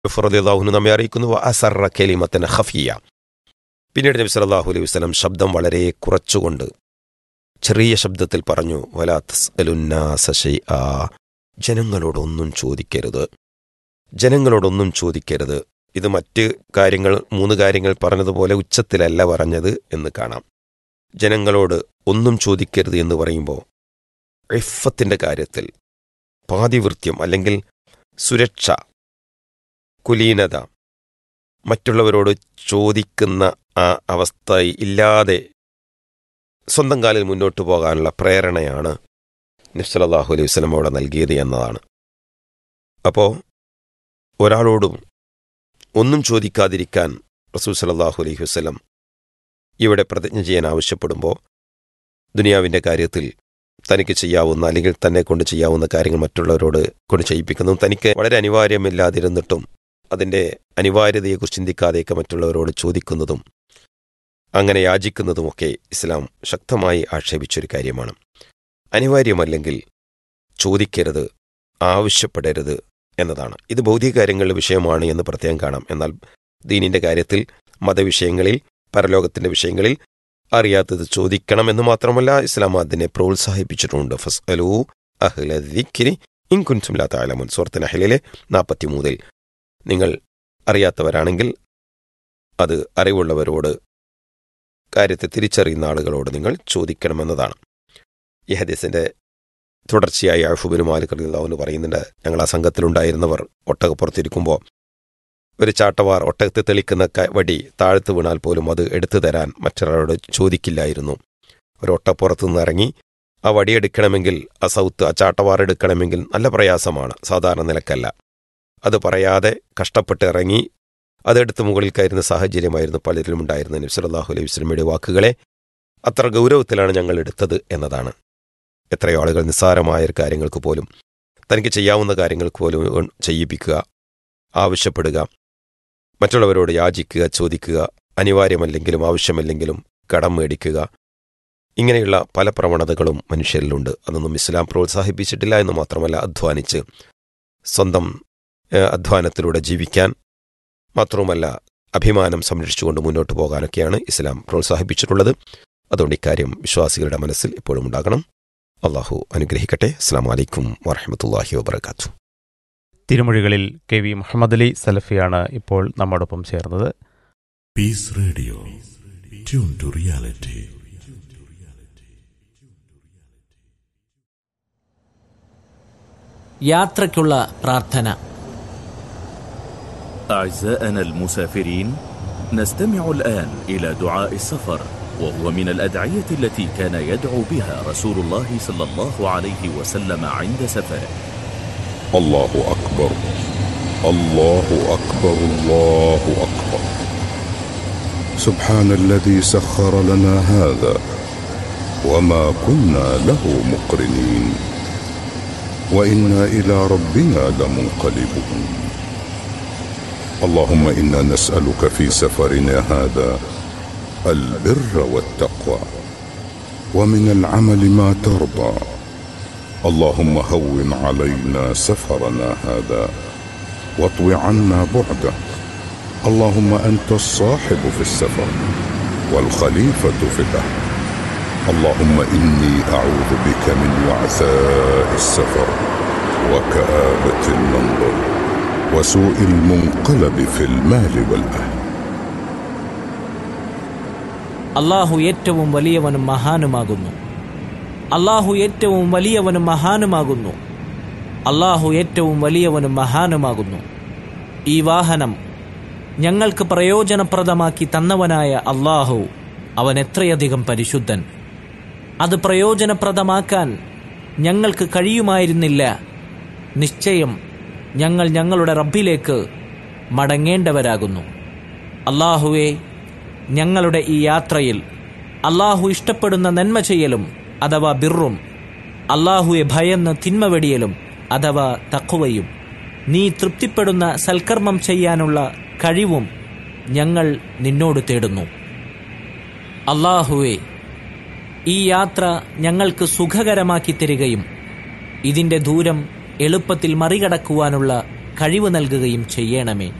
ഫറദിയാഹുന് നമ്മെ അറിയിക്കുന്നു അസറ കെലിമത്തന ഖഫിയ പിന്നീട് നബി സല്ലല്ലാഹു അലൈഹി വസല്ലം ശബ്ദം വളരെ കുറച്ചുകൊണ്ട് ചെറിയ ശബ്ദത്തിൽ പറഞ്ഞു വലാ തസ്അലുന്നാസ ഷൈആ ജനങ്ങളോടൊന്നും ചോദിക്കരുത് ജനങ്ങളോടൊന്നും ചോദിക്കരുത് ഇത് മറ്റ് കാര്യങ്ങൾ മൂന്ന് കാര്യങ്ങൾ പറഞ്ഞതുപോലെ ഉച്ചത്തിലല്ല പറഞ്ഞത് എന്ന് കാണാം ജനങ്ങളോട് ഒന്നും ചോദിക്കരുത് എന്ന് പറയുമ്പോൾ ഇഫത്തിൻ്റെ കാര്യത്തിൽ പാതിവൃത്യം അല്ലെങ്കിൽ സുരക്ഷ കുലീനത മറ്റുള്ളവരോട് ചോദിക്കുന്ന ആ അവസ്ഥ ഇല്ലാതെ സ്വന്തം കാലിൽ മുന്നോട്ട് പോകാനുള്ള പ്രേരണയാണ് നബ്സലാഹു അലൈഹി വസ്ലം അവിടെ നൽകിയത് എന്നതാണ് അപ്പോൾ ഒരാളോടും ഒന്നും ചോദിക്കാതിരിക്കാൻ റസൂൽ സലാഹു അലൈഹി വസ്ലം ഇവിടെ പ്രതിജ്ഞ ചെയ്യാൻ ആവശ്യപ്പെടുമ്പോൾ ദുനിയാവിൻ്റെ കാര്യത്തിൽ തനിക്ക് ചെയ്യാവുന്ന അല്ലെങ്കിൽ തന്നെ കൊണ്ട് ചെയ്യാവുന്ന കാര്യങ്ങൾ മറ്റുള്ളവരോട് കൊണ്ട് ചെയ്യിപ്പിക്കുന്നതും തനിക്ക് വളരെ അനിവാര്യമില്ലാതിരുന്നിട്ടും അതിൻ്റെ അനിവാര്യതയെക്കുറിച്ച് ചിന്തിക്കാതെയൊക്കെ മറ്റുള്ളവരോട് ചോദിക്കുന്നതും അങ്ങനെ യാചിക്കുന്നതുമൊക്കെ ഇസ്ലാം ശക്തമായി ആക്ഷേപിച്ചൊരു കാര്യമാണ് അനിവാര്യമല്ലെങ്കിൽ ചോദിക്കരുത് ആവശ്യപ്പെടരുത് എന്നതാണ് ഇത് ഭൗതിക കാര്യങ്ങളുടെ വിഷയമാണ് എന്ന് പ്രത്യേകം കാണാം എന്നാൽ ദീനിന്റെ കാര്യത്തിൽ മതവിഷയങ്ങളിൽ പരലോകത്തിന്റെ വിഷയങ്ങളിൽ അറിയാത്തത് ചോദിക്കണമെന്ന് മാത്രമല്ല ഇസ്ലാം അതിനെ പ്രോത്സാഹിപ്പിച്ചിട്ടുണ്ട് ഫസ് അലൂ അഹ്ല ദിക്കിരി ഇൻകുൻസുമില്ലാ താലമുൻ സുഹൃത്തിന് അഹ്ലിലെ നാൽപ്പത്തിമൂന്നിൽ നിങ്ങൾ അറിയാത്തവരാണെങ്കിൽ അത് അറിവുള്ളവരോട് കാര്യത്തെ തിരിച്ചറിയുന്ന ആളുകളോട് നിങ്ങൾ ചോദിക്കണമെന്നതാണ് ഈ ഹദീസിന്റെ തുടർച്ചയായി അഴുഫുബിന് മാലിക് അള്ളാഹുന്ന് പറയുന്നുണ്ട് ഞങ്ങൾ ആ സംഘത്തിലുണ്ടായിരുന്നവർ ഒട്ടകപ്പുറത്തിരിക്കുമ്പോൾ ഒരു ചാട്ടവാർ ഒട്ടകത്തെ തെളിക്കുന്ന വടി താഴ്ത്തു വീണാൽ പോലും അത് എടുത്തു തരാൻ മറ്റൊരാളോട് ചോദിക്കില്ലായിരുന്നു ഒരു ഒട്ടപ്പുറത്തു നിന്ന് ഇറങ്ങി ആ വടിയെടുക്കണമെങ്കിൽ ആ സൗത്ത് ആ ചാട്ടവാർ എടുക്കണമെങ്കിൽ നല്ല പ്രയാസമാണ് സാധാരണ നിലക്കല്ല അത് പറയാതെ കഷ്ടപ്പെട്ട് ഇറങ്ങി അതെടുത്ത് മുകളിൽ കയറുന്ന സാഹചര്യമായിരുന്നു പലരിലും ഉണ്ടായിരുന്ന നബ്സലാഹു അലൈഹി വസ്ലമയുടെ വാക്കുകളെ അത്ര ഗൗരവത്തിലാണ് ഞങ്ങൾ എടുത്തത് എന്നതാണ് എത്രയോ ആളുകൾ നിസ്സാരമായ കാര്യങ്ങൾക്ക് പോലും തനിക്ക് ചെയ്യാവുന്ന കാര്യങ്ങൾക്ക് പോലും ചെയ്യിപ്പിക്കുക ആവശ്യപ്പെടുക മറ്റുള്ളവരോട് യാചിക്കുക ചോദിക്കുക അനിവാര്യമല്ലെങ്കിലും ആവശ്യമല്ലെങ്കിലും കടം മേടിക്കുക ഇങ്ങനെയുള്ള പല പ്രവണതകളും മനുഷ്യരിലുണ്ട് അതൊന്നും ഇസ്ലാം പ്രോത്സാഹിപ്പിച്ചിട്ടില്ല എന്ന് മാത്രമല്ല അധ്വാനിച്ച് സ്വന്തം അധ്വാനത്തിലൂടെ ജീവിക്കാൻ മാത്രവുമല്ല അഭിമാനം സംരക്ഷിച്ചുകൊണ്ട് മുന്നോട്ട് പോകാനൊക്കെയാണ് ഇസ്ലാം പ്രോത്സാഹിപ്പിച്ചിട്ടുള്ളത് അതുകൊണ്ട് ഇക്കാര്യം വിശ്വാസികളുടെ മനസ്സിൽ എപ്പോഴും ഉണ്ടാകണം അള്ളാഹു അനുഗ്രഹിക്കട്ടെ അസ്സാം വലൈക്കും വറഹമത്തല്ലാഹി വബർക്കാത്തു തിരുമൊഴികളിൽ കെ വി മുഹമ്മദ് അലി സലഫിയാണ് ഇപ്പോൾ നമ്മോടൊപ്പം ചേർന്നത് peace radio tune to reality യാത്രയ്ക്കുള്ള പ്രാർത്ഥന أعزائنا المسافرين نستمع الآن إلى دعاء السفر وهو من الأدعية التي كان يدعو بها رسول الله صلى الله عليه وسلم عند سفره الله أكبر الله أكبر الله أكبر سبحان الذي سخر لنا هذا وما كنا له مقرنين وإنا إلى ربنا لمنقلبون اللهم إنا نسألك في سفرنا هذا البر والتقوى ومن العمل ما ترضى اللهم هون علينا سفرنا هذا واطو عنا بعده اللهم انت الصاحب في السفر والخليفه في الاهل اللهم اني اعوذ بك من وعثاء السفر وكابه المنظر وسوء المنقلب في المال والاهل അള്ളാഹു ഏറ്റവും വലിയവനും മഹാനുമാകുന്നു അള്ളാഹു ഏറ്റവും വലിയവനും മഹാനുമാകുന്നു അള്ളാഹു ഏറ്റവും വലിയവനും മഹാനുമാകുന്നു ഈ വാഹനം ഞങ്ങൾക്ക് പ്രയോജനപ്രദമാക്കി തന്നവനായ അള്ളാഹു അവൻ എത്രയധികം പരിശുദ്ധൻ അത് പ്രയോജനപ്രദമാക്കാൻ ഞങ്ങൾക്ക് കഴിയുമായിരുന്നില്ല നിശ്ചയം ഞങ്ങൾ ഞങ്ങളുടെ റബ്ബിലേക്ക് മടങ്ങേണ്ടവരാകുന്നു അള്ളാഹുവെ ഞങ്ങളുടെ ഈ യാത്രയിൽ അള്ളാഹു ഇഷ്ടപ്പെടുന്ന നന്മ ചെയ്യലും അഥവാ ബിറും അള്ളാഹുവെ ഭയന്ന് തിന്മ വെടിയലും അഥവാ തക്കുവയും നീ തൃപ്തിപ്പെടുന്ന സൽക്കർമ്മം ചെയ്യാനുള്ള കഴിവും ഞങ്ങൾ നിന്നോട് തേടുന്നു അള്ളാഹുവെ ഈ യാത്ര ഞങ്ങൾക്ക് സുഖകരമാക്കി തരികയും ഇതിൻ്റെ ദൂരം എളുപ്പത്തിൽ മറികടക്കുവാനുള്ള കഴിവ് നൽകുകയും ചെയ്യണമേ